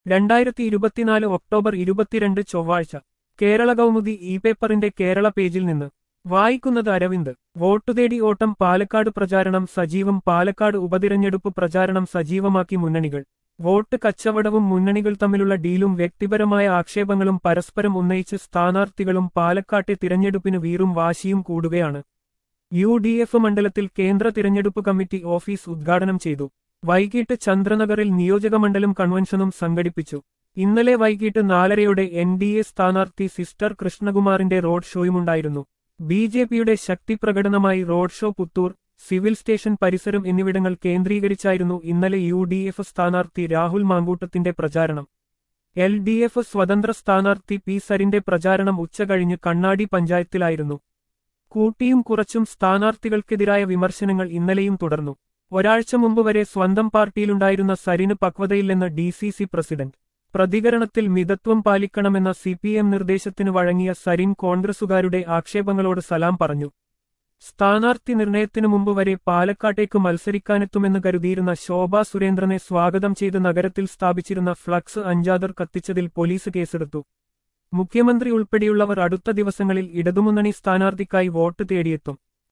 രണ്ടായിരത്തി ഇരുപത്തിനാല് ഒക്ടോബർ ഇരുപത്തിരണ്ട് ചൊവ്വാഴ്ച കേരള കൗമുദി ഇ പേപ്പറിന്റെ കേരള പേജിൽ നിന്ന് വായിക്കുന്നത് അരവിന്ദ് വോട്ടു തേടി ഓട്ടം പാലക്കാട് പ്രചാരണം സജീവം പാലക്കാട് ഉപതിരഞ്ഞെടുപ്പ് പ്രചാരണം സജീവമാക്കി മുന്നണികൾ വോട്ട് കച്ചവടവും മുന്നണികൾ തമ്മിലുള്ള ഡീലും വ്യക്തിപരമായ ആക്ഷേപങ്ങളും പരസ്പരം ഉന്നയിച്ച് സ്ഥാനാർത്ഥികളും പാലക്കാട്ടെ തിരഞ്ഞെടുപ്പിന് വീറും വാശിയും കൂടുകയാണ് യു ഡി എഫ് മണ്ഡലത്തിൽ കേന്ദ്ര തിരഞ്ഞെടുപ്പ് കമ്മിറ്റി ഓഫീസ് ഉദ്ഘാടനം ചെയ്തു വൈകിട്ട് ചന്ദ്രനഗറിൽ നിയോജകമണ്ഡലം കൺവെൻഷനും സംഘടിപ്പിച്ചു ഇന്നലെ വൈകിട്ട് നാലരയോടെ എൻ ഡി എ സ്ഥാനാർത്ഥി സിസ്റ്റർ കൃഷ്ണകുമാറിന്റെ റോഡ് ഷോയുമുണ്ടായിരുന്നു ബി ജെ പിയുടെ ശക്തിപ്രകടനമായി road show Puthur civil station പരിസരം എന്നിവിടങ്ങൾ കേന്ദ്രീകരിച്ചായിരുന്നു ഇന്നലെ യു ഡി എഫ് സ്ഥാനാർത്ഥി രാഹുൽ മാങ്കൂട്ടത്തിന്റെ പ്രചാരണം എൽ ഡി എഫ് സ്വതന്ത്ര സ്ഥാനാർത്ഥി പി സരിന്റെ പ്രചാരണം ഉച്ചകഴിഞ്ഞ് കണ്ണാടി പഞ്ചായത്തിലായിരുന്നു കൂട്ടിയും കുറച്ചും സ്ഥാനാർത്ഥികൾക്കെതിരായ വിമർശനങ്ങൾ ഇന്നലെയും തുടർന്നു ഒരാഴ്ച മുമ്പ് വരെ സ്വന്തം പാർട്ടിയിലുണ്ടായിരുന്ന സരിന് പക്വതയില്ലെന്ന് ഡി സി സി പ്രസിഡന്റ് പ്രതികരണത്തിൽ മിതത്വം പാലിക്കണമെന്ന സി പി എം നിർദ്ദേശത്തിന് വഴങ്ങിയ സരിൻ കോൺഗ്രസുകാരുടെ ആക്ഷേപങ്ങളോട് സലാം പറഞ്ഞു സ്ഥാനാർത്ഥി നിർണയത്തിനു മുമ്പ് വരെ പാലക്കാട്ടേക്ക് മത്സരിക്കാനെത്തുമെന്ന് കരുതിയിരുന്ന ശോഭാ സുരേന്ദ്രനെ സ്വാഗതം ചെയ്ത് നഗരത്തിൽ സ്ഥാപിച്ചിരുന്ന ഫ്ലക്സ് അഞ്ചാദർ കത്തിച്ചതിൽ പോലീസ് കേസെടുത്തു മുഖ്യമന്ത്രി ഉൾപ്പെടെയുള്ളവർ അടുത്ത ദിവസങ്ങളിൽ ഇടതുമുന്നണി സ്ഥാനാർത്ഥിക്കായി വോട്ട് തേടിയെത്തും